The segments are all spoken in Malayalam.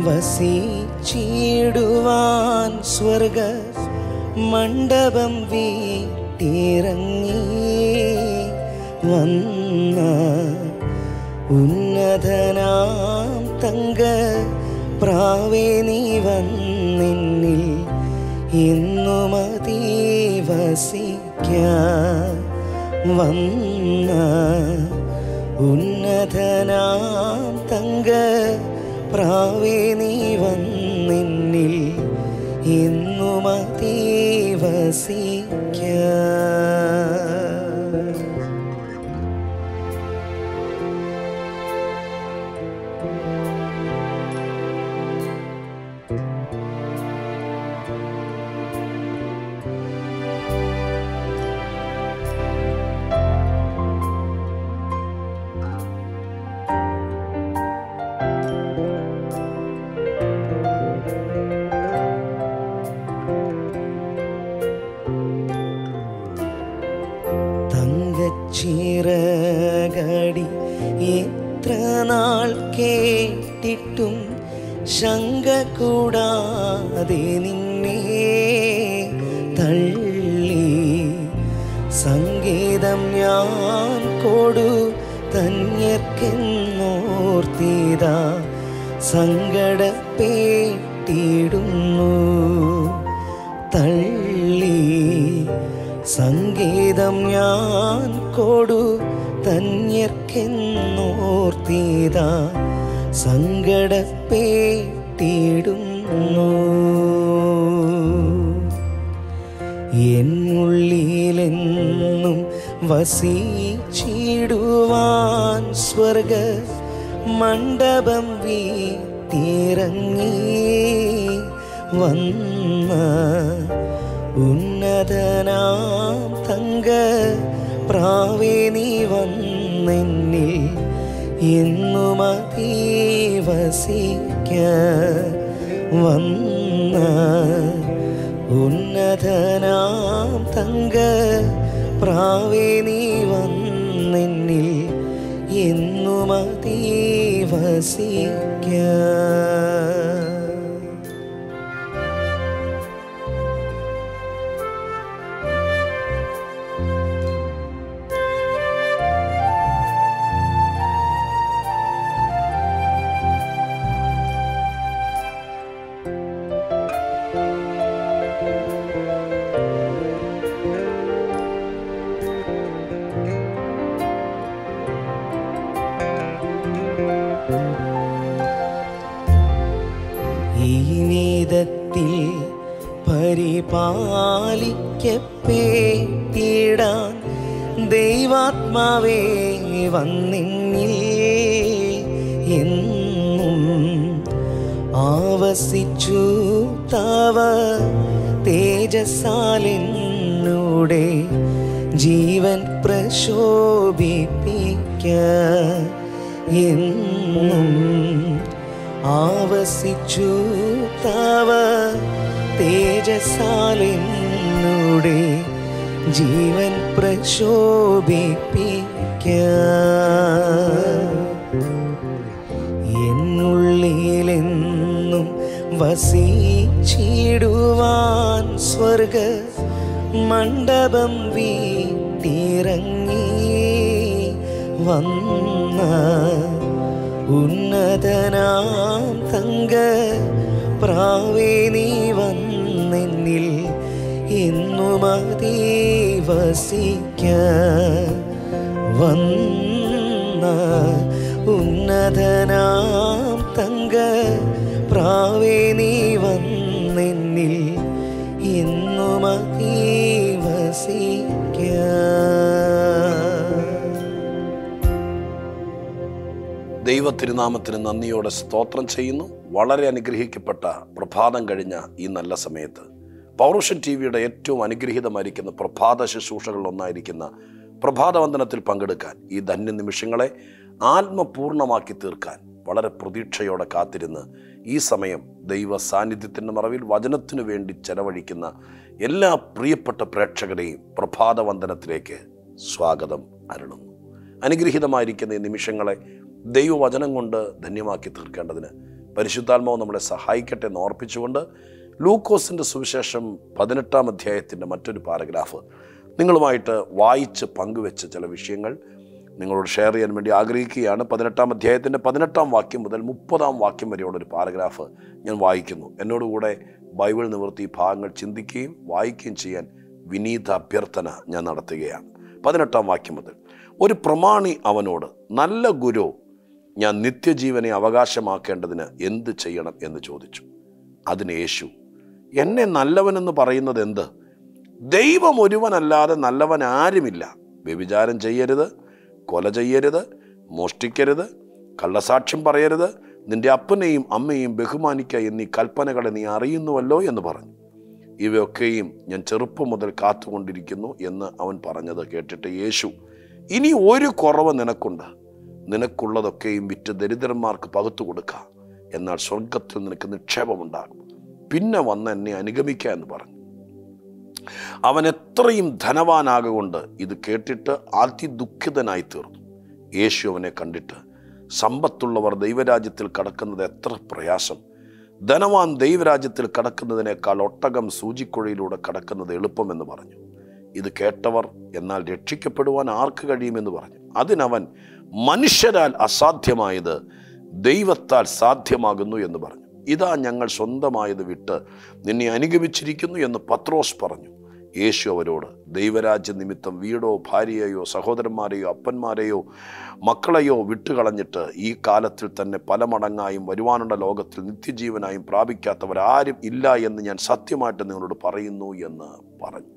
വസിച്ചിടുവാൻ സ്വർഗ മണ്ഡപം വീട്ടിറങ്ങി വന്ന ഉന്നതനാം തങ്ക പ്രാവേ നീ വന്നിന്നിൽ ഇന്നു മതി വസിക്കാൻ വന്ന ഉന്നതനാം തങ്ക പ്രാവേ നീ വന്നിന്നിൽ ഇന്നു മതി വസിക്കാൻ തങ്കച്ചിറകടി എത്ര നാൾ കേട്ടിട്ടും ശങ്ക കൂടാതെ നിന്നെ തള്ളി സംഗീതം ഞാൻ കൊടു തന്യർക്കെന്നോർത്തിതാ സങ്കടപ്പെട്ടിടുന്നു തള്ളി സംഗീതം ഞാൻ കൊടു തന്യർക്കെന്നോർത്തിതാ സങ്കടപ്പെട്ടിടുന്നു എന്നുള്ളിലെന്നും വസിച്ചിടുവാൻ സ്വർഗ മണ്ഡപം വീട്ടിറങ്ങി വന്ന ഉന്നതനാം തങ്ക പ്രാവേ നീ വന്നെന്നിൽ ഇന്നു മതി വസിക്ക വന്ന ഉന്നതനാം തങ്ക പ്രാവേ നീ വന്നെന്നിൽ എന്നു മതി വസിക്ക ഈ വേദത്തിൽ പരിപാലിക്കപ്പെട്ടിടാൻ ദൈവാത്മാവേ വന്നിന്നിൽ എന്നും ആവസിച്ചു താവ തേജസാലെന്നൂടെ ജീവൻ പ്രശോഭിപ്പിക്ക എന്നും ആവസിച്ചു താവ തേജസാലെന്നൂടെ ജീവൻ പ്രശോഭിപ്പിക്ക എന്നുള്ളിലെന്നും വസിച്ചിടുവാൻ സ്വർഗ മണ്ഡപം വീട്ടിറങ്ങി വന്ന ഉന്നതനാം തങ്ക പ്രാവേ നീ വന്നെന്നിൽ ഇന്നു മതി വസിക്ക വന്ന ഉന്നതനാം തങ്ക പ്രാവേ നീ വന്നെന്നിൽ ഇന്നു മതി വസിക്ക ദൈവ തിരുനാമത്തിന് നന്ദിയോടെ സ്തോത്രം ചെയ്യുന്നു വളരെ അനുഗ്രഹിക്കപ്പെട്ട പ്രഭാതം കഴിഞ്ഞ ഈ നല്ല സമയത്ത് പൗരുഷൻ ടി വിയുടെ ഏറ്റവും അനുഗ്രഹീതമായിരിക്കുന്ന പ്രഭാത ശുശ്രൂഷകളിൽ ഒന്നായിരിക്കുന്ന പ്രഭാതവന്ദനത്തിൽ പങ്കെടുക്കാൻ ഈ ധന്യ നിമിഷങ്ങളെ ആത്മപൂർണമാക്കി തീർക്കാൻ വളരെ പ്രതീക്ഷയോടെ കാത്തിരുന്ന് ഈ സമയം ദൈവ സാന്നിധ്യത്തിൻ്റെ മറവിൽ വചനത്തിനു വേണ്ടി ചെലവഴിക്കുന്ന എല്ലാ പ്രിയപ്പെട്ട പ്രേക്ഷകരെയും പ്രഭാതവന്ദനത്തിലേക്ക് സ്വാഗതം അരുളുന്നു അനുഗ്രഹീതമായിരിക്കുന്ന ഈ നിമിഷങ്ങളെ ദൈവവചനം കൊണ്ട് ധന്യമാക്കി തീർക്കേണ്ടതിന് പരിശുദ്ധാത്മാവ് നമ്മളെ സഹായിക്കട്ടെ എന്ന് ഓർപ്പിച്ചുകൊണ്ട് ലൂക്കോസിൻ്റെ സുവിശേഷം പതിനെട്ടാം അധ്യായത്തിൻ്റെ മറ്റൊരു പാരഗ്രാഫ് നിങ്ങളുമായിട്ട് വായിച്ച് പങ്കുവെച്ച ചില വിഷയങ്ങൾ നിങ്ങളോട് ഷെയർ ചെയ്യാൻ വേണ്ടി ആഗ്രഹിക്കുകയാണ് പതിനെട്ടാം അധ്യായത്തിൻ്റെ പതിനെട്ടാം വാക്യം മുതൽ മുപ്പതാം വാക്യം വരെയുള്ള ഒരു പാരഗ്രാഫ് ഞാൻ വായിക്കുന്നു എന്നോടുകൂടെ ബൈബിൾ നിവർത്തി ഈ ഭാഗങ്ങൾ ചിന്തിക്കുകയും വായിക്കുകയും ചെയ്യാൻ വിനീത അഭ്യർത്ഥന ഞാൻ നടത്തുകയാണ് പതിനെട്ടാം വാക്യം മുതൽ ഒരു പ്രമാണി അവനോട് നല്ല ഗുരു ഞാൻ നിത്യജീവനെ അവകാശമാക്കേണ്ടതിന് എന്ത് ചെയ്യണം എന്ന് ചോദിച്ചു അതിന് യേശു എന്നെ നല്ലവനെന്ന് പറയുന്നത് എന്ത് ദൈവം ഒരുവനല്ലാതെ നല്ലവൻ ആരുമില്ല വ്യഭിചാരം ചെയ്യരുത് കൊല ചെയ്യരുത് മോഷ്ടിക്കരുത് കള്ളസാക്ഷ്യം പറയരുത് നിന്റെ അപ്പനെയും അമ്മയെയും ബഹുമാനിക്കുക എന്നീ കൽപ്പനകളെ നീ അറിയുന്നുവല്ലോ എന്ന് പറഞ്ഞു ഇവയൊക്കെയും ഞാൻ ചെറുപ്പം മുതൽ കാത്തുകൊണ്ടിരിക്കുന്നു എന്ന് അവൻ പറഞ്ഞത് കേട്ടിട്ട് യേശു ഇനി ഒരു കുറവ് നിനക്കുണ്ട് നിനക്കുള്ളതൊക്കെയും വിറ്റ് ദരിദ്രന്മാർക്ക് പകുത്തു കൊടുക്കുക എന്നാൽ സ്വർഗത്തിൽ നിനക്ക് നിക്ഷേപമുണ്ടാകും പിന്നെ വന്ന് എന്നെ അനുഗമിക്കുക എന്ന് പറഞ്ഞു അവൻ എത്രയും ധനവാനാകൊണ്ട് ഇത് കേട്ടിട്ട് അതിദുഃഖിതനായി തീർന്നു യേശു അവനെ കണ്ടിട്ട് സമ്പത്തുള്ളവർ ദൈവരാജ്യത്തിൽ കടക്കുന്നത് എത്ര പ്രയാസം ധനവാൻ ദൈവരാജ്യത്തിൽ കടക്കുന്നതിനേക്കാൾ ഒട്ടകം സൂചിക്കുഴയിലൂടെ കടക്കുന്നത് എളുപ്പമെന്ന് പറഞ്ഞു ഇത് കേട്ടവർ എന്നാൽ രക്ഷിക്കപ്പെടുവാൻ ആർക്ക് കഴിയുമെന്ന് പറഞ്ഞു അതിനവൻ മനുഷ്യരാൽ അസാധ്യമായത് ദൈവത്താൽ സാധ്യമാകുന്നു എന്ന് പറഞ്ഞു ഇതാ ഞങ്ങൾ സ്വന്തമായത് വിട്ട് നിന്നെ അനുഗമിച്ചിരിക്കുന്നു എന്ന് പത്രോസ് പറഞ്ഞു യേശു അവരോട് ദൈവരാജ്യ നിമിത്തം വീടോ ഭാര്യയെയോ സഹോദരന്മാരെയോ അപ്പന്മാരെയോ മക്കളെയോ വിട്ടുകളഞ്ഞിട്ട് ഈ കാലത്തിൽ തന്നെ പല മടങ്ങായും വരുവാനുള്ള ലോകത്തിൽ നിത്യജീവനായും പ്രാപിക്കാത്തവരാരും ഇല്ല എന്ന് ഞാൻ സത്യമായിട്ട് നിങ്ങളോട് പറയുന്നു എന്ന് പറഞ്ഞു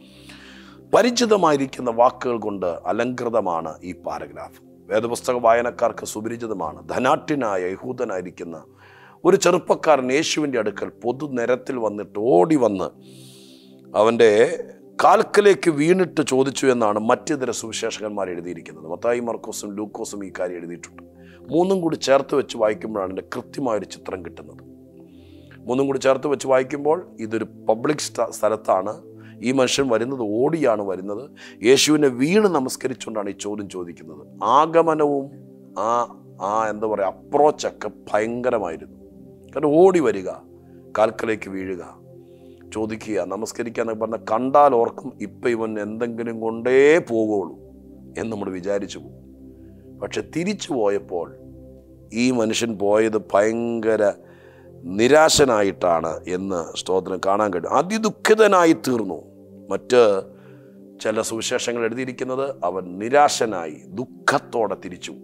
പരിചിതമായിരിക്കുന്ന വാക്കുകൾ കൊണ്ട് അലങ്കൃതമാണ് ഈ പാരഗ്രാഫ് വേദപുസ്തക വായനക്കാർക്ക് സുപരിചിതമാണ് ധനാട്യനായ യഹൂദനായിരിക്കുന്ന ഒരു ചെറുപ്പക്കാരൻ യേശുവിൻ്റെ അടുക്കൽ പൊതുനിരത്തിൽ വന്നിട്ട് ഓടി വന്ന് അവൻ്റെ കാൽക്കലേക്ക് വീണിട്ട് ചോദിച്ചു എന്നാണ് മറ്റിതര സുവിശേഷകന്മാർ എഴുതിയിരിക്കുന്നത് മത്തായി മർക്കോസും ലൂക്കോസും ഈ കാര്യം എഴുതിയിട്ടുണ്ട് മൂന്നും കൂടി ചേർത്ത് വെച്ച് വായിക്കുമ്പോഴാണ് എൻ്റെ കൃത്യമായൊരു ചിത്രം കിട്ടുന്നത് മൂന്നും കൂടി ചേർത്ത് വെച്ച് വായിക്കുമ്പോൾ ഇതൊരു പബ്ലിക് സ്ഥലത്താണ് ഈ മനുഷ്യൻ വരുന്നത് ഓടിയാണ് വരുന്നത് യേശുവിനെ വീണ് നമസ്കരിച്ചുകൊണ്ടാണ് ഈ ചോദ്യം ചോദിക്കുന്നത് ആഗമനവും ആ ആ എന്താ പറയുക അപ്രോച്ചൊക്കെ ഭയങ്കരമായിരുന്നു കാരണം ഓടി വരിക കാൽക്കലേക്ക് വീഴുക ചോദിക്കുക നമസ്കരിക്കുക എന്നൊക്കെ പറഞ്ഞാൽ കണ്ടാൽ ഓർക്കും ഇപ്പം ഇവൻ എന്തെങ്കിലും കൊണ്ടേ പോകുള്ളൂ എന്ന് നമ്മൾ വിചാരിച്ചു പോകും പക്ഷെ തിരിച്ചു പോയപ്പോൾ ഈ മനുഷ്യൻ പോയത് ഭയങ്കര നിരാശനായിട്ടാണ് എന്ന് സ്തോത്രം കാണാൻ കഴിയും അതിദുഃഖിതനായി തീർന്നു മറ്റ് ചില സുവിശേഷങ്ങൾ എഴുതിയിരിക്കുന്നത് അവൻ നിരാശനായി ദുഃഖത്തോടെ തിരിച്ചു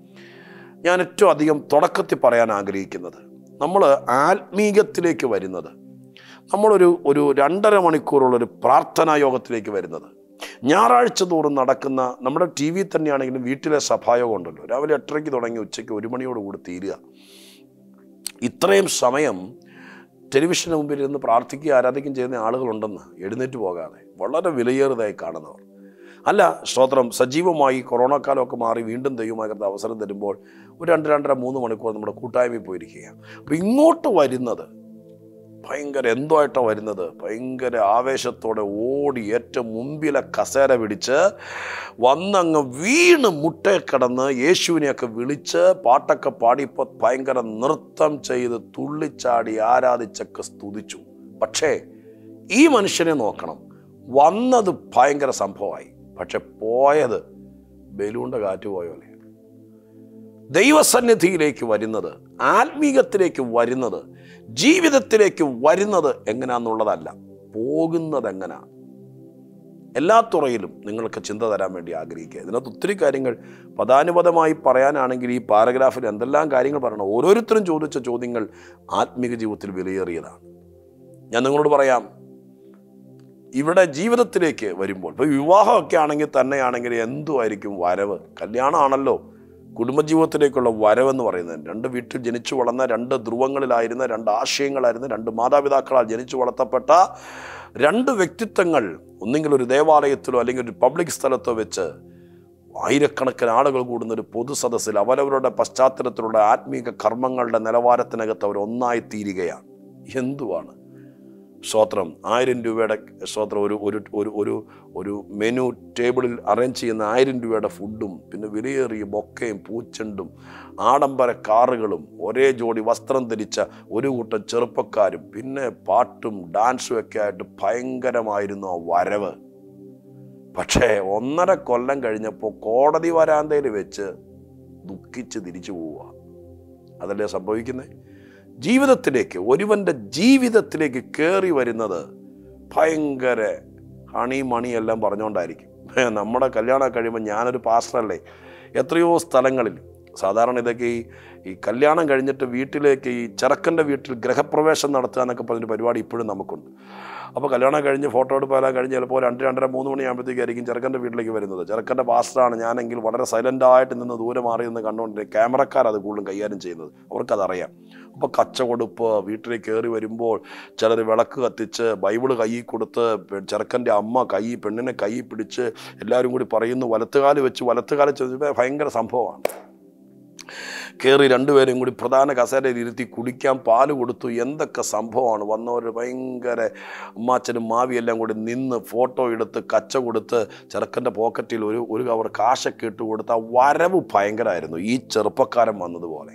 ഞാൻ ഏറ്റവും അധികം തുടക്കത്തിൽ പറയാൻ ആഗ്രഹിക്കുന്നത് നമ്മൾ ആത്മീകത്തിലേക്ക് വരുന്നത് നമ്മളൊരു ഒരു രണ്ടര മണിക്കൂറുള്ളൊരു പ്രാർത്ഥനാ യോഗത്തിലേക്ക് വരുന്നത് ഞായറാഴ്ച തോറും നടക്കുന്ന നമ്മുടെ ടി വി തന്നെയാണെങ്കിലും വീട്ടിലെ സഭായോഗം ഉണ്ടല്ലോ രാവിലെ എട്ടരയ്ക്ക് തുടങ്ങി ഉച്ചയ്ക്ക് ഒരു മണിയോട് കൂടി തീരുക ഇത്രയും സമയം ടെലിവിഷന് മുമ്പിൽ ഇരുന്ന് പ്രാർത്ഥിക്കുകയും ആരാധിക്കുകയും ചെയ്യുന്ന ആളുകളുണ്ടെന്ന് എഴുന്നേറ്റ് പോകാതെ വളരെ വിലയേറിയതായി കാണുന്നവർ അല്ല സ്തോത്രം സജീവമായി കൊറോണ കാലമൊക്കെ മാറി വീണ്ടും ദൈവമായി കരുത അവസരം തരുമ്പോൾ ഒരു രണ്ട് രണ്ടര മൂന്ന് മണിക്കൂർ നമ്മുടെ കൂട്ടായ്മയിൽ പോയിരിക്കുകയാണ് അപ്പോൾ ഇങ്ങോട്ട് വരുന്നത് ഭയങ്കര എന്തോ ആയിട്ടാണ് വരുന്നത് ഭയങ്കര ആവേശത്തോടെ ഓടി ഏറ്റവും മുമ്പിലെ കസേര പിടിച്ച് വന്നങ്ങ് വീണ് മുട്ടേ കിടന്ന് യേശുവിനെയൊക്കെ വിളിച്ച് പാട്ടൊക്കെ പാടിയപ്പോൾ ഭയങ്കര നൃത്തം ചെയ്ത് തുള്ളിച്ചാടി ആരാധിച്ചൊക്കെ സ്തുതിച്ചു പക്ഷേ ഈ മനുഷ്യനെ നോക്കണം വന്നത് ഭയങ്കര സംഭവമായി പക്ഷെ പോയത് ബലൂണിൻ്റെ കാറ്റ് പോയ പോലെ ദൈവസന്നിധിയിലേക്ക് വരുന്നത് ആത്മീകത്തിലേക്ക് വരുന്നത് ജീവിതത്തിലേക്ക് വരുന്നത് എങ്ങനെയാണെന്നുള്ളതല്ല പോകുന്നത് എങ്ങനെയാണ് എല്ലാ തുറയിലും നിങ്ങൾക്ക് ചിന്ത തരാൻ വേണ്ടി ആഗ്രഹിക്കുക ഇതിനകത്ത് ഒത്തിരി കാര്യങ്ങൾ പദാനുപദമായി പറയാനാണെങ്കിൽ ഈ പാരഗ്രാഫിൽ എന്തെല്ലാം കാര്യങ്ങൾ പറയണം ഓരോരുത്തരും ചോദിച്ച ചോദ്യങ്ങൾ ആത്മീക ജീവിതത്തിൽ വിലയേറിയതാണ് ഞാൻ നിങ്ങളോട് പറയാം ഇവിടെ ജീവിതത്തിലേക്ക് വരുമ്പോൾ ഇപ്പോൾ വിവാഹമൊക്കെ ആണെങ്കിൽ തന്നെയാണെങ്കിൽ എന്തുമായിരിക്കും വരവ് കല്യാണമാണല്ലോ കുടുംബജീവിതത്തിലേക്കുള്ള വരവെന്ന് പറയുന്നത് രണ്ട് വീട്ടിൽ ജനിച്ചു വളർന്ന രണ്ട് ധ്രുവങ്ങളിലായിരുന്ന രണ്ട് ആശയങ്ങളായിരുന്ന രണ്ട് മാതാപിതാക്കളാൽ ജനിച്ചു വളർത്തപ്പെട്ട രണ്ട് വ്യക്തിത്വങ്ങൾ ഒന്നെങ്കിൽ ഒരു ദേവാലയത്തിലോ അല്ലെങ്കിൽ ഒരു പബ്ലിക് സ്ഥലത്തോ വെച്ച് ആയിരക്കണക്കിന് ആളുകൾ കൂടുന്ന ഒരു പൊതു സദസ്സിൽ അവരവരുടെ പശ്ചാത്തലത്തിലുള്ള ആത്മീക കർമ്മങ്ങളുടെ നിലവാരത്തിനകത്ത് അവർ ഒന്നായി തീരുകയാണ് എന്തുവാണ് സ്തോത്രം ആയിരം രൂപയുടെ സ്തോത്രം ഒരു ഒരു ഒരു ഒരു ഒരു മെനു ടേബിളിൽ അറേഞ്ച് ചെയ്യുന്ന ആയിരം രൂപയുടെ ഫുഡും പിന്നെ വിലയേറിയ ബൊക്കയും പൂച്ചെണ്ടും ആഡംബര കാറുകളും ഒരേ ജോഡി വസ്ത്രം ധരിച്ച ഒരു കൂട്ടം ചെറുപ്പക്കാരും പിന്നെ പാട്ടും ഡാൻസും ഒക്കെ ആയിട്ട് ഭയങ്കരമായിരുന്നു ആ വരവ് പക്ഷേ ഒന്നര കൊല്ലം കഴിഞ്ഞപ്പോൾ കോടതി വരാന്തയിൽ വെച്ച് ദുഃഖിച്ച് തിരിച്ചു പോവുക അതല്ലേ സംഭവിക്കുന്നത് ജീവിതത്തിലേക്ക് ഒരുവൻ്റെ ജീവിതത്തിലേക്ക് കയറി വരുന്നത് ഭയങ്കര ഹണി മണി എല്ലാം പറഞ്ഞുകൊണ്ടായിരിക്കും നമ്മുടെ കല്യാണം കഴിയുമ്പോൾ ഞാനൊരു പാസ്റ്ററല്ലേ എത്രയോ സ്ഥലങ്ങളിൽ സാധാരണ ഇതൊക്കെ ഈ ഈ കല്യാണം കഴിഞ്ഞിട്ട് വീട്ടിലേക്ക് ഈ ചെറുക്കൻ്റെ വീട്ടിൽ ഗ്രഹപ്രവേശം നടത്തുക എന്നൊക്കെ പറഞ്ഞൊരു പരിപാടി ഇപ്പോഴും നമുക്കുണ്ട് അപ്പോൾ കല്യാണം കഴിഞ്ഞ് ഫോട്ടോ എടുപ്പെല്ലാം കഴിഞ്ഞ് ചിലപ്പോൾ രണ്ട് രണ്ടര മൂന്ന് മണിയാകുമ്പോഴത്തേക്കായിരിക്കും ചെറുക്കൻ്റെ വീട്ടിലേക്ക് വരുന്നത് ചെറുക്കൻ്റെ പാസ്റ്ററാണ് ഞാനെങ്കിൽ വളരെ സൈലൻ്റായിട്ട് നിന്ന് ദൂരെ മാറി നിന്ന് കണ്ടുകൊണ്ട് ക്യാമറക്കാർ അത് കൂടുതലും കൈകാര്യം ചെയ്യുന്നത് അവർക്കതറിയാം അപ്പോൾ കച്ചകൊടുപ്പ് വീട്ടിലേക്ക് കയറി വരുമ്പോൾ ചിലർ വിളക്ക് കത്തിച്ച് ബൈബിള് കയ്യിൽ കൊടുത്ത് പെ- ചെറുക്കൻ്റെ അമ്മ കൈ പെണ്ണിനെ കൈ പിടിച്ച് എല്ലാവരും കൂടി പറയുന്നു വലത്തുകാല് വെച്ച് വലത്തുകാല് ചെന്ന് ഭയങ്കര സംഭവമാണ് കയറി രണ്ടുപേരും കൂടി പ്രധാന കസേരയിൽ ഇരുത്തി കുടിക്കാൻ പാല് കൊടുത്തു എന്തൊക്കെ സംഭവമാണ് വന്നവർ ഭയങ്കര അമ്മാച്ചനും മാവിയെല്ലാം കൂടി നിന്ന് ഫോട്ടോ എടുത്ത് കച്ച കൊടുത്ത് ചെറുക്കൻ്റെ പോക്കറ്റിൽ ഒരു ഒരു കവർ കാശൊക്കെ ഇട്ട് കൊടുത്ത് ആ വരവ് ഭയങ്കരമായിരുന്നു ഈ ചെറുപ്പക്കാരൻ വന്നതുപോലെ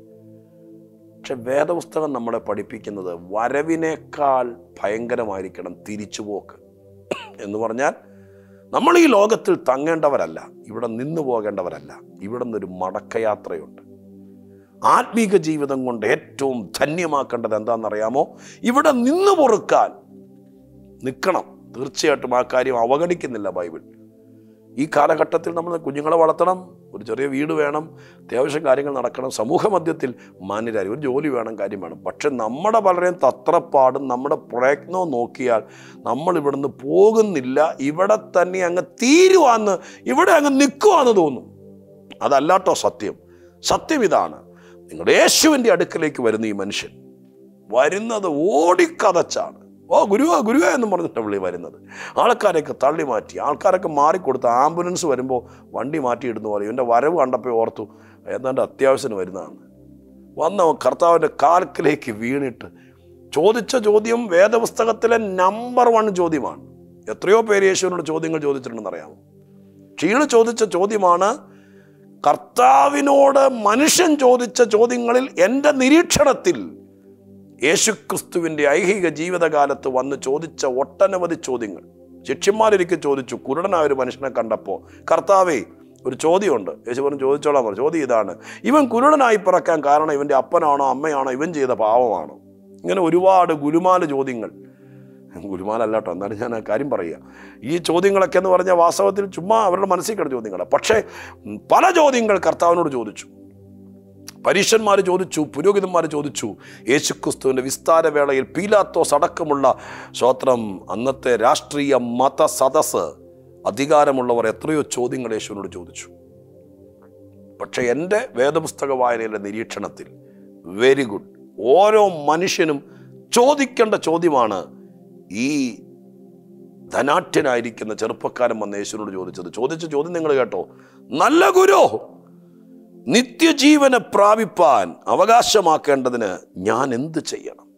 പക്ഷെ വേദപുസ്തകം നമ്മളെ പഠിപ്പിക്കുന്നത് വരവിനേക്കാൾ ഭയങ്കരമായിരിക്കണം തിരിച്ചുപോക്ക് എന്ന് പറഞ്ഞാൽ നമ്മൾ ഈ ലോകത്തിൽ തങ്ങേണ്ടവരല്ല ഇവിടെ നിന്ന് പോകേണ്ടവരല്ല ഇവിടെ നിന്നൊരു മടക്കയാത്രയുണ്ട് ആത്മീക ജീവിതം കൊണ്ട് ഏറ്റവും ധന്യമാക്കേണ്ടത് എന്താണെന്നറിയാമോ ഇവിടെ നിന്ന് പൊറുക്കാൻ നിൽക്കണം തീർച്ചയായിട്ടും ആ കാര്യം അവഗണിക്കുന്നില്ല ബൈബിൾ ഈ കാലഘട്ടത്തിൽ നമ്മൾ കുഞ്ഞുങ്ങളെ വളർത്തണം ഒരു ചെറിയ വീട് വേണം അത്യാവശ്യം കാര്യങ്ങൾ നടക്കണം സമൂഹ മധ്യത്തിൽ മാന്യരായി ഒരു ജോലി വേണം കാര്യം വേണം പക്ഷെ നമ്മുടെ പലരെയും തത്രപ്പാടും നമ്മുടെ പ്രയത്നവും നോക്കിയാൽ നമ്മൾ ഇവിടുന്ന് പോകുന്നില്ല ഇവിടെ തന്നെ അങ്ങ് തീരുവാന്ന് ഇവിടെ അങ്ങ് നിൽക്കുവാന്ന് തോന്നും അതല്ലാട്ടോ സത്യം സത്യം ഇതാണ് നിങ്ങളുടെ യേശുവിൻ്റെ അടുക്കലേക്ക് വരുന്ന ഈ മനുഷ്യൻ വരുന്നത് ഓടിക്കതച്ചാണ് ഓ ഗുരുവാ ഗുരുവാ എന്ന് പറഞ്ഞിട്ട് വിളി വരുന്നത് ആൾക്കാരെയൊക്കെ തള്ളി മാറ്റി ആൾക്കാരൊക്കെ മാറിക്കൊടുത്ത് ആംബുലൻസ് വരുമ്പോൾ വണ്ടി മാറ്റിയിടുന്നു പറയും എൻ്റെ വരവ് കണ്ടപ്പോൾ ഓർത്തു ഏതാണ്ട് അത്യാവശ്യത്തിന് വരുന്നതാണ് വന്ന കർത്താവിൻ്റെ കാൽക്കിലേക്ക് വീണിട്ട് ചോദിച്ച ചോദ്യം വേദപുസ്തകത്തിലെ നമ്പർ വൺ ചോദ്യമാണ് എത്രയോ പേര് യേശുവിനോട് ചോദ്യങ്ങൾ ചോദിച്ചിട്ടുണ്ടെന്ന് അറിയാമോ ക്ഷീണ് ചോദിച്ച ചോദ്യമാണ് കർത്താവിനോട് മനുഷ്യൻ ചോദിച്ച ചോദ്യങ്ങളിൽ എൻ്റെ നിരീക്ഷണത്തിൽ യേശുക്രിസ്തുവിൻ്റെ ഐഹിക ജീവിതകാലത്ത് വന്ന് ചോദിച്ച ഒട്ടനവധി ചോദ്യങ്ങൾ ശിഷ്യന്മാരൊരിക്കൽ ചോദിച്ചു കുരുടനായ ഒരു മനുഷ്യനെ കണ്ടപ്പോൾ കർത്താവേ ഒരു ചോദ്യമുണ്ട് യേശു പറഞ്ഞു ചോദിച്ചോളാം പറഞ്ഞു ചോദ്യം ഇതാണ് ഇവൻ കുരുടനായി പിറക്കാൻ കാരണം ഇവൻ്റെ അപ്പനാണോ അമ്മയാണോ ഇവൻ ചെയ്ത പാവമാണോ ഇങ്ങനെ ഒരുപാട് ഗുരുമാല ചോദ്യങ്ങൾ ഗുരുമാലല്ല കേട്ടോ എന്നാലും ഞാൻ ആ കാര്യം പറയുക ഈ ചോദ്യങ്ങളൊക്കെ എന്ന് പറഞ്ഞാൽ വാസ്തവത്തിൽ ചുമ്മാ അവരുടെ മനസ്സിൽ കിടന്ന ചോദ്യങ്ങളാണ് പക്ഷേ ഉം, പല ചോദ്യങ്ങൾ കർത്താവിനോട് ചോദിച്ചു പരീക്ഷന്മാർ ചോദിച്ചു പുരോഹിതന്മാർ ചോദിച്ചു യേശുക്രിസ്തുവിൻ്റെ വിസ്താരവേളയിൽ പീലാത്തോസ് അടക്കമുള്ള സ്വത്രം അന്നത്തെ രാഷ്ട്രീയ മത സദസ് അധികാരമുള്ളവർ എത്രയോ ചോദ്യങ്ങൾ യേശുവിനോട് ചോദിച്ചു പക്ഷെ എൻ്റെ വേദപുസ്തക വായനയിലെ നിരീക്ഷണത്തിൽ വെരി ഗുഡ് ഓരോ മനുഷ്യനും ചോദിക്കേണ്ട ചോദ്യമാണ് ഈ ധനാഠ്യനായിരിക്കുന്ന ചെറുപ്പക്കാരൻ വന്ന് യേശുവിനോട് ചോദിച്ചത് ചോദിച്ച ചോദ്യം നിങ്ങൾ കേട്ടോ നല്ല ഗുരു നിത്യജീവനെ പ്രാപിപ്പാൻ അവകാശമാക്കേണ്ടതിന് ഞാൻ എന്ത് ചെയ്യണം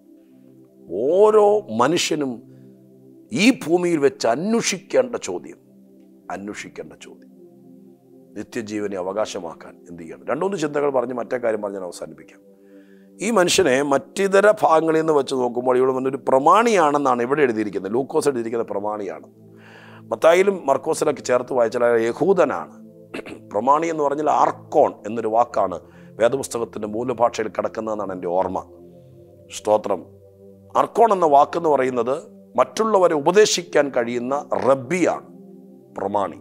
ഓരോ മനുഷ്യനും ഈ ഭൂമിയിൽ വെച്ച് അന്വേഷിക്കേണ്ട ചോദ്യം അന്വേഷിക്കേണ്ട ചോദ്യം നിത്യജീവനെ അവകാശമാക്കാൻ എന്ത് ചെയ്യണം രണ്ടുമൂന്ന് ചിന്തകൾ പറഞ്ഞ് മറ്റേ കാര്യം പറഞ്ഞ് ഞാൻ അവസാനിപ്പിക്കാം ഈ മനുഷ്യനെ മറ്റിതര ഭാഗങ്ങളിൽ നിന്ന് വെച്ച് നോക്കുമ്പോൾ ഇവിടെ വന്നൊരു പ്രമാണിയാണെന്നാണ് ഇവിടെ എഴുതിയിരിക്കുന്നത് ലൂക്കോസ് എഴുതിയിരിക്കുന്ന പ്രമാണിയാണ് മത്തായിലും മർക്കോസിലൊക്കെ ചേർത്ത് വായിച്ചാൽ അയാൾ യഹൂദനാണ് പ്രമാണി എന്ന് പറഞ്ഞാൽ ആർക്കോൺ എന്നൊരു വാക്കാണ് വേദപുസ്തകത്തിൻ്റെ മൂലഭാഷയിൽ കിടക്കുന്നതെന്നാണ് എൻ്റെ ഓർമ്മ സ്തോത്രം അർക്കോൺ എന്ന വാക്കെന്ന് പറയുന്നത് മറ്റുള്ളവരെ ഉപദേശിക്കാൻ കഴിയുന്ന റബ്ബിയാണ് പ്രമാണി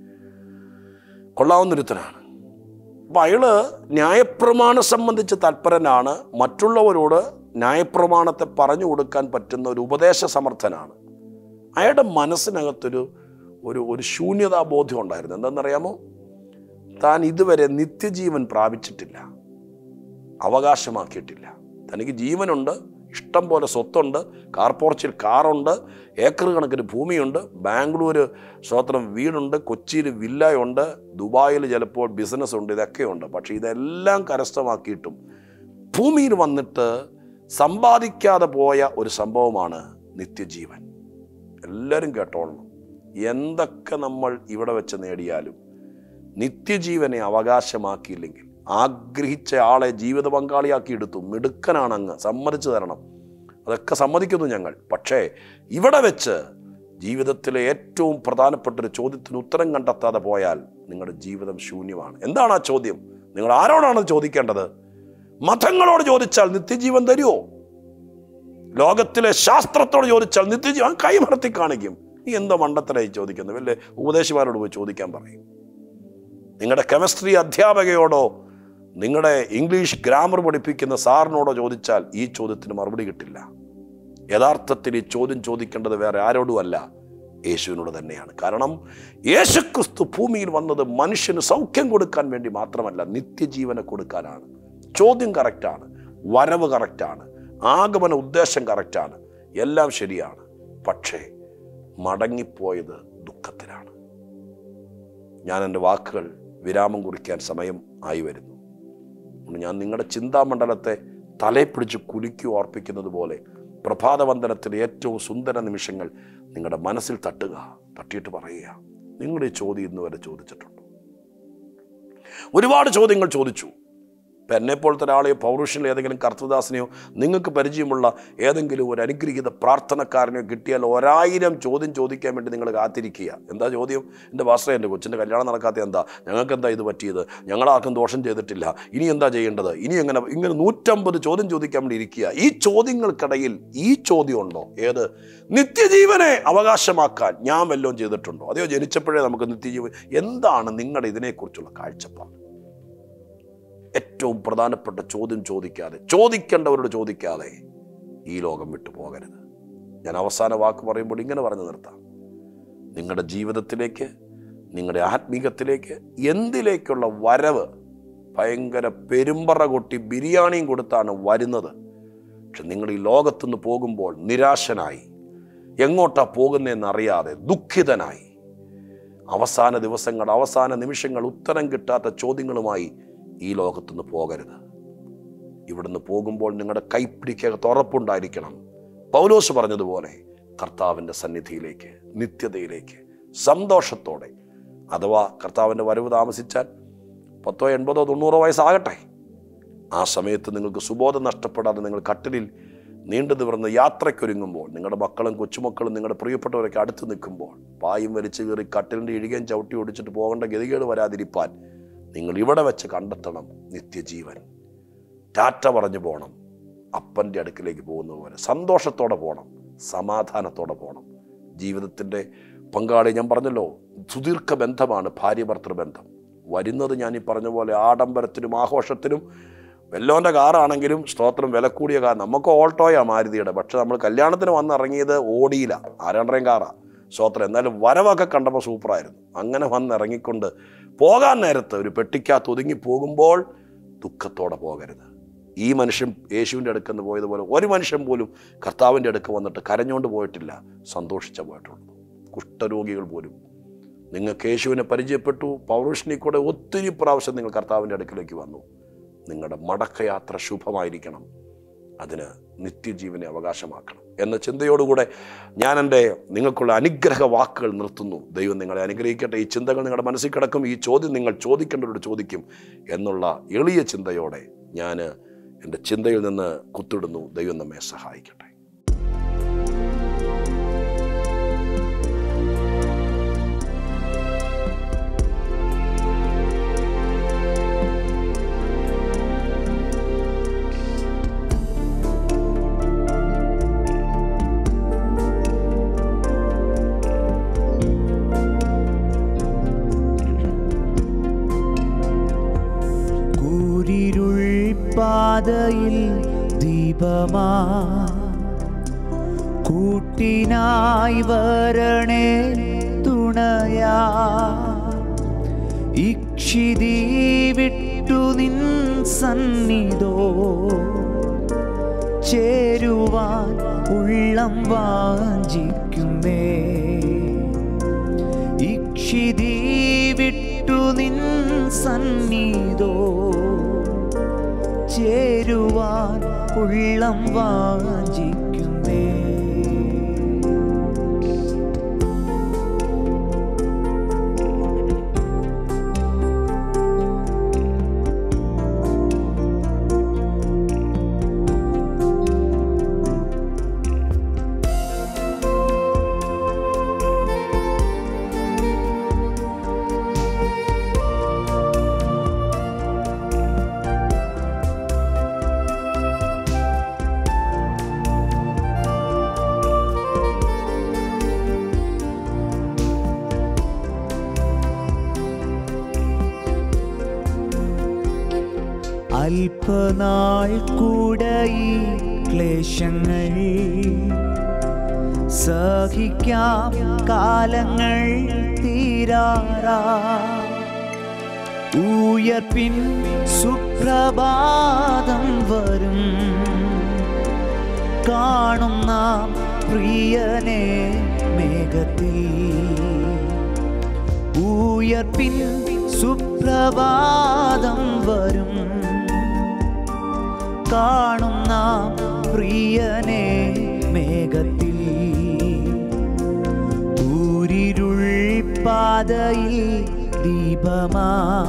കൊള്ളാവുന്നൊരുത്തനാണ് അപ്പം അയാള് ന്യായപ്രമാണം സംബന്ധിച്ച് തൽപരനാണ് മറ്റുള്ളവരോട് ന്യായപ്രമാണത്തെ പറഞ്ഞു കൊടുക്കാൻ പറ്റുന്ന ഒരു ഉപദേശ സമർത്ഥനാണ് അയാളുടെ മനസ്സിനകത്തൊരു ഒരു ഒരു ശൂന്യതാബോധ്യം ഉണ്ടായിരുന്നു എന്താണെന്നറിയാമോ താൻ ഇതുവരെ നിത്യജീവൻ പ്രാപിച്ചിട്ടില്ല അവകാശമാക്കിയിട്ടില്ല തനിക്ക് ജീവനുണ്ട് ഇഷ്ടം പോലെ സ്വത്തുണ്ട് കാർപോർച്ചിൽ കാറുണ്ട് ഏക്കർ കണക്കിന് ഭൂമിയുണ്ട് ബാംഗ്ലൂർ സ്വത്രം വീടുണ്ട് കൊച്ചിയിൽ വില്ലയുണ്ട് ദുബായിൽ ചിലപ്പോൾ ബിസിനസ് ഉണ്ട് ഇതൊക്കെയുണ്ട് പക്ഷേ ഇതെല്ലാം കരസ്ഥമാക്കിയിട്ടും ഭൂമിയിൽ വന്നിട്ട് സമ്പാദിക്കാതെ പോയ ഒരു സംഭവമാണ് നിത്യജീവൻ എല്ലാവരും കേട്ടോളണം എന്തൊക്കെ നമ്മൾ ഇവിടെ വെച്ച് നേടിയാലും നിത്യജീവനെ അവകാശമാക്കിയില്ലെങ്കിൽ ആഗ്രഹിച്ച ആളെ ജീവിത പങ്കാളിയാക്കി എടുത്തു മിടുക്കനാണ് അങ്ങ് സമ്മതിച്ചു തരണം അതൊക്കെ സമ്മതിക്കുന്നു ഞങ്ങൾ പക്ഷേ ഇവിടെ വെച്ച് ജീവിതത്തിലെ ഏറ്റവും പ്രധാനപ്പെട്ട ഒരു ചോദ്യത്തിന് ഉത്തരം കണ്ടെത്താതെ പോയാൽ നിങ്ങളുടെ ജീവിതം ശൂന്യമാണ് എന്താണ് ആ ചോദ്യം നിങ്ങൾ ആരോടാണ് ചോദിക്കേണ്ടത് മതങ്ങളോട് ചോദിച്ചാൽ നിത്യജീവൻ തരുമോ ലോകത്തിലെ ശാസ്ത്രത്തോട് ചോദിച്ചാൽ നിത്യജീവൻ കൈമറത്തി കാണിക്കും നീ എന്തോ മണ്ടത്തരായി ചോദിക്കുന്നത് വല്ലേ ഉപദേശിമാരോട് പോയി ചോദിക്കാൻ പറയും നിങ്ങളുടെ കെമിസ്ട്രി അധ്യാപകയോടോ നിങ്ങളുടെ ഇംഗ്ലീഷ് ഗ്രാമർ പഠിപ്പിക്കുന്ന സാറിനോടോ ചോദിച്ചാൽ ഈ ചോദ്യത്തിന് മറുപടി കിട്ടില്ല യഥാർത്ഥത്തിൽ ഈ ചോദ്യം ചോദിക്കേണ്ടത് വേറെ ആരോടുമല്ല യേശുവിനോട് തന്നെയാണ് കാരണം യേശുക്രിസ്തു ഭൂമിയിൽ വന്നത് മനുഷ്യന് സൗഖ്യം കൊടുക്കാൻ വേണ്ടി മാത്രമല്ല നിത്യജീവനെ കൊടുക്കാനാണ് ചോദ്യം കറക്റ്റാണ് വരവ് കറക്റ്റാണ് ആഗമന ഉദ്ദേശം കറക്റ്റാണ് എല്ലാം ശരിയാണ് പക്ഷേ മടങ്ങിപ്പോയത് ദുഃഖത്തിലാണ് ഞാൻ എൻ്റെ വാക്കുകൾ വിരാമം കുറിക്കാൻ സമയം ആയി വരുന്നു അതുകൊണ്ട് ഞാൻ നിങ്ങളുടെ ചിന്താമണ്ഡലത്തെ തലയെ പിടിച്ച് കുലുക്കി ഓർപ്പിക്കുന്നത് പോലെ പ്രഭാതവന്ദനത്തിലെ ഏറ്റവും സുന്ദര നിമിഷങ്ങൾ നിങ്ങളുടെ മനസ്സിൽ തട്ടുക തട്ടിയിട്ട് പറയുക നിങ്ങളുടെ ഈ ചോദ്യം ഇന്ന് വരെ ചോദിച്ചിട്ടുണ്ട് ഒരുപാട് ചോദ്യങ്ങൾ ചോദിച്ചു ഇപ്പം എന്നെപ്പോലത്തെ ഒരാളെയോ പൗരുഷനിൽ ഏതെങ്കിലും കർത്തദാസിനെയോ നിങ്ങൾക്ക് പരിചയമുള്ള ഏതെങ്കിലും ഒരു അനുഗ്രഹീത പ്രാർത്ഥനക്കാരനെയോ കിട്ടിയാൽ ഒരായിരം ചോദ്യം ചോദിക്കാൻ വേണ്ടി നിങ്ങൾ കാത്തിരിക്കുക എന്താ ചോദ്യം എൻ്റെ വാസ്ത്ര എൻ്റെ കൊച്ചിൻ്റെ കല്യാണം നടക്കാത്ത എന്താ ഞങ്ങൾക്ക് എന്താ ഇത് പറ്റിയത് ഞങ്ങളാർക്കും ദോഷം ചെയ്തിട്ടില്ല ഇനി എന്താ ചെയ്യേണ്ടത് ഇനി എങ്ങനെ ഇങ്ങനെ നൂറ്റമ്പത് ചോദ്യം ചോദിക്കാൻ വേണ്ടി ഇരിക്കുക ഈ ചോദ്യങ്ങൾക്കിടയിൽ ഈ ചോദ്യം ഉണ്ടോ ഏത് നിത്യജീവനെ അവകാശമാക്കാൻ ഞാൻ വല്ലതും ചെയ്തിട്ടുണ്ടോ അതെയോ ജനിച്ചപ്പോഴേ നമുക്ക് നിത്യജീവൻ എന്താണ് നിങ്ങളുടെ ഇതിനെക്കുറിച്ചുള്ള കാഴ്ചപ്പാട് ഏറ്റവും പ്രധാനപ്പെട്ട ചോദ്യം ചോദിക്കാതെ ചോദിക്കേണ്ടവരോട് ചോദിക്കാതെ ഈ ലോകം വിട്ടു പോകരുത് ഞാൻ അവസാന വാക്ക് പറയുമ്പോൾ ഇങ്ങനെ പറഞ്ഞു നിർത്താം നിങ്ങളുടെ ജീവിതത്തിലേക്ക് നിങ്ങളുടെ ആത്മീകത്തിലേക്ക് എന്തിലേക്കുള്ള വരവ് ഭയങ്കര പെരുമ്പറ കൊട്ടി ബിരിയാണിയും കൊടുത്താണ് വരുന്നത് പക്ഷെ നിങ്ങൾ ഈ ലോകത്തുനിന്ന് പോകുമ്പോൾ നിരാശനായി എങ്ങോട്ടാ പോകുന്നതെന്നറിയാതെ ദുഃഖിതനായി അവസാന ദിവസങ്ങൾ അവസാന നിമിഷങ്ങൾ ഉത്തരം കിട്ടാത്ത ചോദ്യങ്ങളുമായി ഈ ലോകത്തുനിന്ന് പോകരുത് ഇവിടുന്ന് പോകുമ്പോൾ നിങ്ങളുടെ കൈപ്പിടിക്കകത്ത് ഉറപ്പുണ്ടായിരിക്കണം പൗലോസ് പറഞ്ഞതുപോലെ കർത്താവിൻ്റെ സന്നിധിയിലേക്ക് നിത്യതയിലേക്ക് സന്തോഷത്തോടെ അഥവാ കർത്താവിൻ്റെ വരവ് താമസിച്ചാൽ പത്തോ എൺപതോ തൊണ്ണൂറോ വയസ്സാകട്ടെ ആ സമയത്ത് നിങ്ങൾക്ക് സുബോധം നഷ്ടപ്പെടാതെ നിങ്ങൾ കട്ടിലിൽ നീണ്ടു നിവർന്ന് യാത്രയ്ക്കൊരുങ്ങുമ്പോൾ നിങ്ങളുടെ മക്കളും കൊച്ചുമക്കളും നിങ്ങളുടെ പ്രിയപ്പെട്ടവരൊക്കെ അടുത്ത് നിൽക്കുമ്പോൾ പായും വലിച്ചു കയറി കട്ടിലിൻ്റെ ഇഴുകയും ചവിട്ടി ഒടിച്ചിട്ട് പോകേണ്ട ഗതികേട് വരാതിരിപ്പാൻ നിങ്ങൾ ഇവിടെ വെച്ച് കണ്ടെത്തണം നിത്യജീവൻ ടാറ്റ പറഞ്ഞു പോകണം അപ്പൻ്റെ അടുക്കിലേക്ക് പോകുന്നത് പോലെ സന്തോഷത്തോടെ പോകണം സമാധാനത്തോടെ പോകണം ജീവിതത്തിൻ്റെ പങ്കാളി ഞാൻ പറഞ്ഞല്ലോ സുദീർഘ ബന്ധമാണ് ഭാര്യ ഭർത്തൃ ബന്ധം വരുന്നത് ഞാൻ ഈ പറഞ്ഞ പോലെ ആഡംബരത്തിനും ആഘോഷത്തിനും വെല്ലോൻ്റെ കാറാണെങ്കിലും സ്തോത്രം വില കൂടിയ കാർ നമുക്ക് ഓൾട്ടോയാ മാരുതിയുടെ പക്ഷെ നമ്മൾ കല്യാണത്തിന് വന്നിറങ്ങിയത് ഓടിയില്ല ആരാണ്ടറേം കാറാ സ്തോത്രം എന്നാലും വരവൊക്കെ കണ്ടപ്പോൾ സൂപ്പറായിരുന്നു അങ്ങനെ വന്നിറങ്ങിക്കൊണ്ട് പോകാൻ നേരത്ത് ഒരു പെട്ടിക്കകത്ത് ഒതുങ്ങി പോകുമ്പോൾ ദുഃഖത്തോടെ പോകരുത് ഈ മനുഷ്യൻ യേശുവിൻ്റെ അടുക്കെന്ന് പോയതുപോലെ ഒരു മനുഷ്യൻ പോലും കർത്താവിൻ്റെ അടുക്ക് വന്നിട്ട് കരഞ്ഞുകൊണ്ട് പോയിട്ടില്ല സന്തോഷിച്ച പോയിട്ടുള്ളൂ കുഷ്ഠരോഗികൾ പോലും നിങ്ങൾക്ക് യേശുവിനെ പരിചയപ്പെട്ടു പൗരുഷനി കൂടെ ഒത്തിരി പ്രാവശ്യം നിങ്ങൾ കർത്താവിൻ്റെ അടുക്കിലേക്ക് വന്നു നിങ്ങളുടെ മടക്കയാത്ര ശുഭമായിരിക്കണം അതിന് നിത്യജീവനെ അവകാശമാക്കണം എന്ന ചിന്തയോടുകൂടെ ഞാൻ എൻ്റെ നിങ്ങൾക്കുള്ള അനുഗ്രഹ വാക്കുകൾ നിർത്തുന്നു ദൈവം നിങ്ങളെ അനുഗ്രഹിക്കട്ടെ ഈ ചിന്തകൾ നിങ്ങളുടെ മനസ്സിൽ കിടക്കും ഈ ചോദ്യം നിങ്ങൾ ചോദിക്കേണ്ടവരോട് ചോദിക്കും എന്നുള്ള എളിയ ചിന്തയോടെ ഞാൻ എൻ്റെ ചിന്തയിൽ നിന്ന് കുത്തിടുന്നു ദൈവം നമ്മെ സഹായിക്കട്ടെ കൂരിരുൾ പാതയിൽ ദീപമാ കൂട്ടിനായി വരണേ തുണയാ ഇക്ഷിതി വിട്ടു നിൻ സന്നിധോ ചേരുവാൻ ഉള്ളം വാഞ്ചിക്കുന്നേ ഇക്ഷിതി വിട്ടു നിൻ സന്നിധോ ചേരുവാൻ ഉള്ളം വാഞ്ചിക്കുന്നേ അല്പനാൾ കൂടെ ഈ ക്ലേശങ്ങൾ സഹിക്കാം കാലങ്ങൾ തീരാറാ ഉയർപ്പിൻ സുപ്രഭാതം വരും കാണും നാം പ്രിയനെ മേഘത്തിൽ ഉയർപ്പിൻ സുപ്രഭാതം വരും കാണും നാം പ്രിയനെ മേഘത്തിൽ ഊരിരുൾ പാതയിൽ ദീപമാ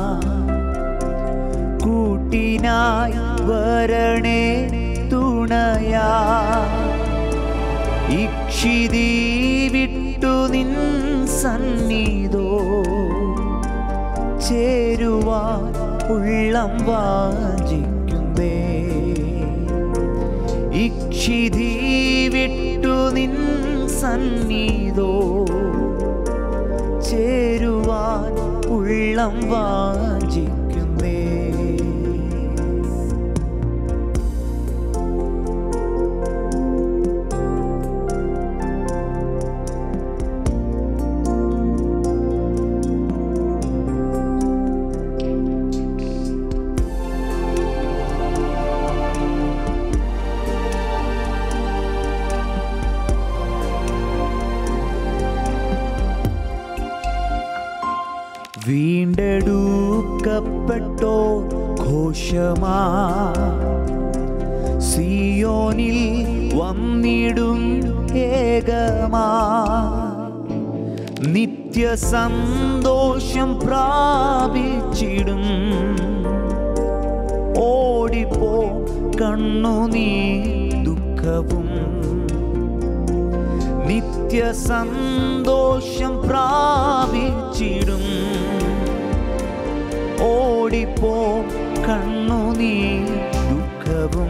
കൂട്ടിനായി വരണേ തുണയാ ഇക്ഷിതി വിട്ടു നിൻ സന്നിധോ ചേരുവാൻ ഉള്ളം വാഞ്ചിക്കുന്നേ ഇക്ഷിതി വിട്ടു നിൻ സന്നിധോ ചേരുവാൻ ഉള്ളം വാഞ്ചിക്കുന്നേ വീണ്ടെടുക്കപ്പെട്ടോ ഘോഷമാ സിയോനിൽ വന്നിടും ഏകമാ നിത്യ സന്തോഷം പ്രാപിച്ചിടും ഓടിപ്പോ കണ്ണുനീ ദുഃഖവും നിത്യ സന്തോഷം പ്രാപിച്ചിടും ഓടിപ്പോ കണ്ണുനീ ദുഃഖവും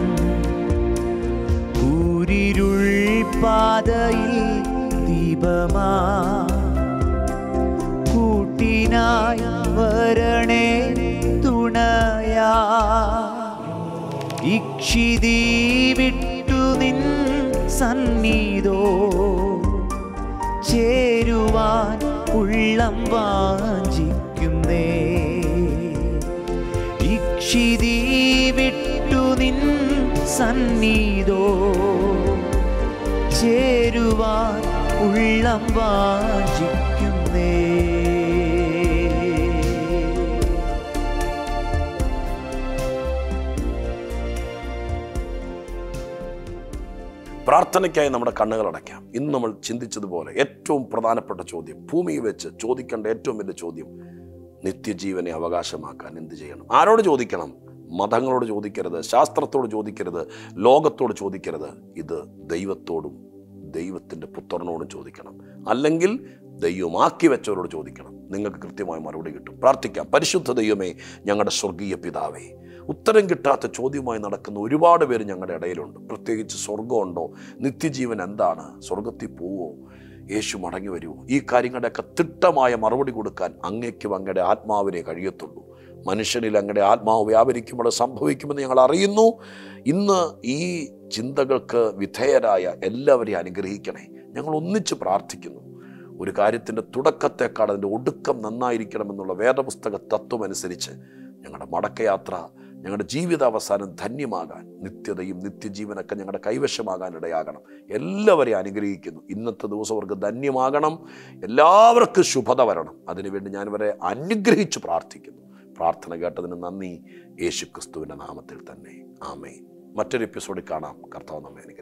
ഊരിരുൾ പാതയിൽ ദീപമാ കൂട്ടിനായി വരണേ തുണയാ ഇക്ഷിതി വിട്ടു നിൻ സന്നിധോ ചേരുവാൻ ഉള്ളം വാഞ്ചിക്കുന്നേ ഇക്ഷിതി വിട്ടു നിൻ സന്നിധോ ചേരുവാൻ ഉള്ളം വാഞ്ചിക്കുന്നേ പ്രാർത്ഥനയ്ക്കായി നമ്മുടെ കണ്ണുകൾ അടയ്ക്കാം ഇന്ന് നമ്മൾ ചിന്തിച്ചതുപോലെ ഏറ്റവും പ്രധാനപ്പെട്ട ചോദ്യം ഭൂമിയിൽ വെച്ച് ചോദിക്കേണ്ട ഏറ്റവും വലിയ ചോദ്യം നിത്യജീവനെ അവകാശമാക്കാൻ എന്ത് ചെയ്യണം ആരോട് ചോദിക്കണം മതങ്ങളോട് ചോദിക്കരുത് ശാസ്ത്രത്തോട് ചോദിക്കരുത് ലോകത്തോട് ചോദിക്കരുത് ഇത് ദൈവത്തോടും ദൈവത്തിൻ്റെ പുത്രനോടും ചോദിക്കണം അല്ലെങ്കിൽ ദൈവമാക്കി വെച്ചവരോട് ചോദിക്കണം നിങ്ങൾക്ക് കൃത്യമായ മറുപടി കിട്ടും പ്രാർത്ഥിക്കാം പരിശുദ്ധ ദൈവമേ ഞങ്ങളുടെ സ്വർഗീയ പിതാവേ ഉത്തരം കിട്ടാത്ത ചോദ്യവുമായി നടക്കുന്ന ഒരുപാട് പേര് ഞങ്ങളുടെ ഇടയിലുണ്ട് പ്രത്യേകിച്ച് സ്വർഗമുണ്ടോ നിത്യജീവൻ എന്താണ് സ്വർഗത്തിൽ പോവോ യേശു മടങ്ങി വരുമോ ഈ കാര്യങ്ങളുടെയൊക്കെ തിട്ടമായ മറുപടി കൊടുക്കാൻ അങ്ങയ്ക്കും അങ്ങയുടെ ആത്മാവിനെ കഴിയത്തുള്ളൂ മനുഷ്യനിൽ അങ്ങയുടെ ആത്മാവ് വ്യാപരിക്കുമ്പോൾ സംഭവിക്കുമെന്ന് ഞങ്ങൾ അറിയുന്നു ഇന്ന് ഈ ചിന്തകൾക്ക് വിധേയരായ എല്ലാവരെയും അനുഗ്രഹിക്കണേ ഞങ്ങൾ ഒന്നിച്ച് പ്രാർത്ഥിക്കുന്നു ഒരു കാര്യത്തിൻ്റെ തുടക്കത്തേക്കാൾ അതിൻ്റെ ഒടുക്കം നന്നായിരിക്കണമെന്നുള്ള വേദപുസ്തക തത്വം അനുസരിച്ച് ഞങ്ങളുടെ മടക്കയാത്ര ഞങ്ങളുടെ ജീവിതാവസാനം ധന്യമാകാൻ നിത്യതയും നിത്യജീവനൊക്കെ ഞങ്ങളുടെ കൈവശമാകാൻ ഇടയാകണം എല്ലാവരെയും അനുഗ്രഹിക്കുന്നു ഇന്നത്തെ ദിവസം അവർക്ക് ധന്യമാകണം എല്ലാവർക്കും ശുഭത വരണം അതിനുവേണ്ടി ഞാൻ ഇവരെ അനുഗ്രഹിച്ച് പ്രാർത്ഥിക്കുന്നു പ്രാർത്ഥന കേട്ടതിന് നന്ദി യേശു ക്രിസ്തുവിൻ്റെ നാമത്തിൽ തന്നെ ആമേ മറ്റൊരു എപ്പിസോഡിൽ കാണാം കർത്താവ് നമ്മെ അനുഗ്രഹിക്കട്ടെ